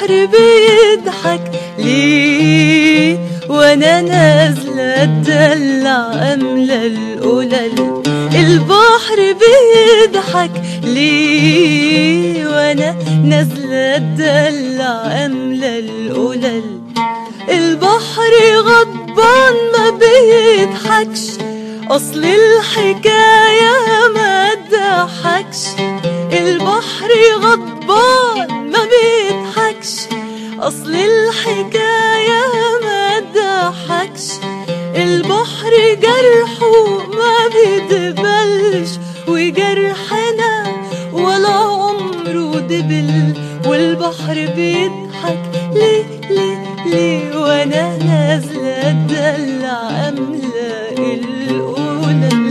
البحر بيضحك ليه وانا نازلة اتدلع املى القلل البحر بيضحك ليه وانا نازلة اتدلع املى القلل البحر غضبان ما بيضحكش اصل الحكاية ما تضحكش البحر غضبان ما بيضحكش اصل الحكاية ما تضحكش البحر جرحه ما بيدبلش وجرحنا ولا عمره دبل والبحر بيضحك ليه ليه ليه وانا نازلة اتدلع املى القلل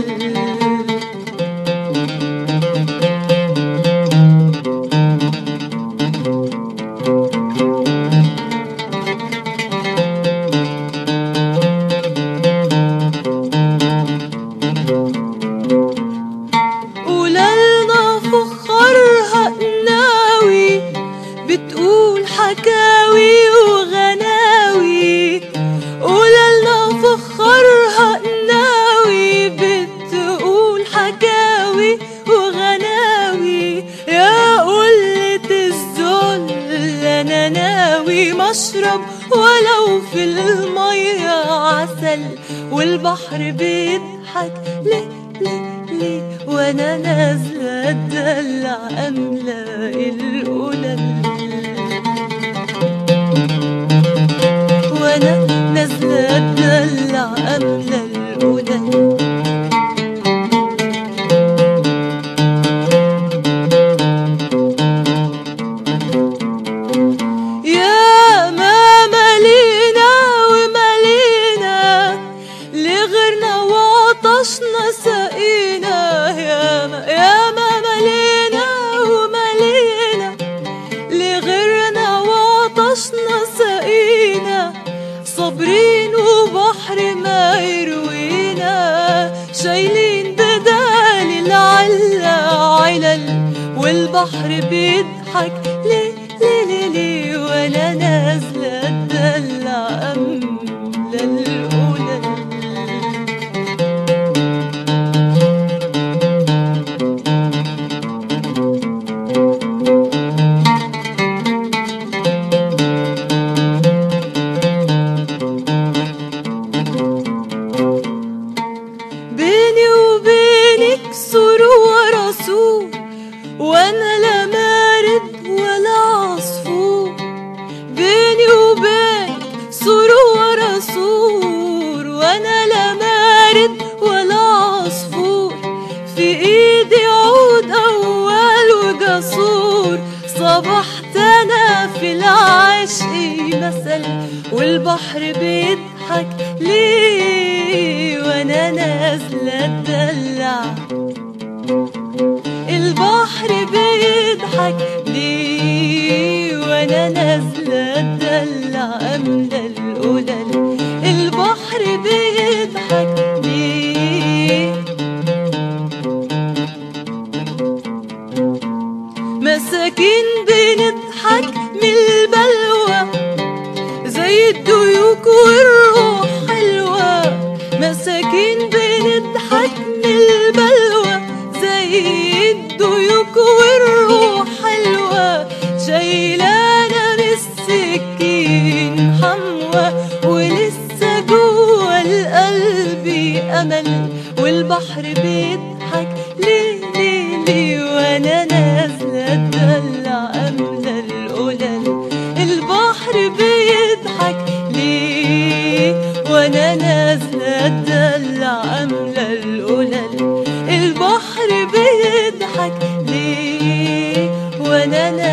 ولالنا فخرها قناوي بتقول حكاوي وغناوي ولالنا فخرها قناوي بتقول حكاوي وغناوي يا قلة الذل انا ناوي مشرب ولو في المية عسل والبحر بيضحك ليه ليه ليه وانا نازلة اتدلع املى القلل وانا نازلة اتدلع املى القلل يا ما ملينا وملينا لغيرنا وعطشنا سقينا يا ما يا ما ملينا وملينا لغيرنا وعطشنا سقينا صابرين وبحر ما يروينا شايلين بدال العلة علل والبحر بيضحك ليه ليه ليه ليه وانا نازلة اتدلع املى القلل بيني وبينك سور ورسول وانا لا مارد ولا عصفور بيني وبينك سور ورسول وانا لا مارد ولا عصفور في ايدي عود اول وجسور صبحت انا في العشق مثل والبحر بيضحك ليه وانا نازله اتدلع البحر بيضحك ليه وانا نازله اتدلع املى القلل البحر بيضحك ليه مساكين بنضحك من البلوى زي الديوك والروح حلوة مساكين بنضحك من البلوى زي الديوك والروح حلوة شايلانا بالسكين حموة ولسه جوه القلب أمل والبحر بيضحك ليه ليه ليه وانا نازلة اتدلع أملى القلل البحر بيضحك ليه وانا نازلة اتدلع أملى القلل البحر بيضحك ليه وانا نازلة